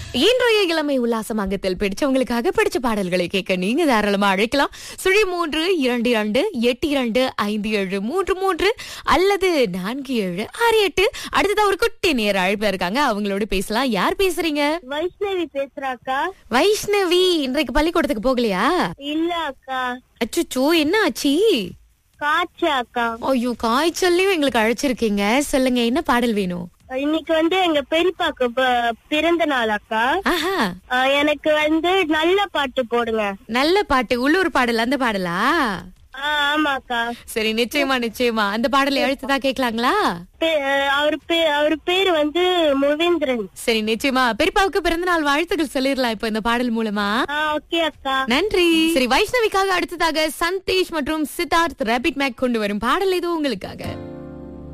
இன்றைய இளமை உல்லாசமாகத்தில் பிடிச்சவங்களுக்காக பிடிச்ச பாடல்களை கேட்க நீங்க தாராளமா அழைக்கலாம் சுழி மூன்று இரண்டு இரண்டு எட்டு இரண்டு ஐந்து ஏழு மூன்று மூன்று அல்லது நான்கு ஏழு ஆறு எட்டு அடுத்ததா ஒரு குட்டி நேர அழைப்பு இருக்காங்க அவங்களோட பேசலாம் யார் பேசுறீங்க வைஷ்ணவி பேசுறாக்கா வைஷ்ணவி இன்றைக்கு பள்ளிக்கூடத்துக்கு போகலையா இல்ல அக்கா அச்சுச்சோ என்ன ஆச்சு காய்ச்ச அக்கா ஐயோ காய்ச்சல்லையும் எங்களுக்கு அழைச்சிருக்கீங்க சொல்லுங்க என்ன பாடல் வேணும் இன்னைக்கு வந்து எங்க பெரியப்பாக்கு ப- பிறந்த நாள் அக்கா ஆஹா ஆ, எனக்கு வந்து நல்ல பாட்டு போடுங்க நல்ல பாட்டு உள்ளூர் பாடல் அந்த பாடலா ஆ, ஆமா அக்கா சரி நிச்சயமா நிச்சயமா அந்த பாடலை எழுத்துதா கேட்கலாங்களா பே- அவர் பே- அவர் பேரு வந்து முவேந்திரன் சரி நிச்சயமா பெரியப்பாவுக்கு பிறந்த நாள் வாழ்த்துக்கள் சொல்லிடலாம் இப்ப இந்த பாடல் மூலமா ஆ ஓகே அக்கா நன்றி சரி வைஷ்ணவிக்காக அடுத்ததாக சந்தேஷ் மற்றும் சித்தார்த் ரேபிட் மேக் கொண்டு வரும் பாடல் ஏதோ உங்களுக்காக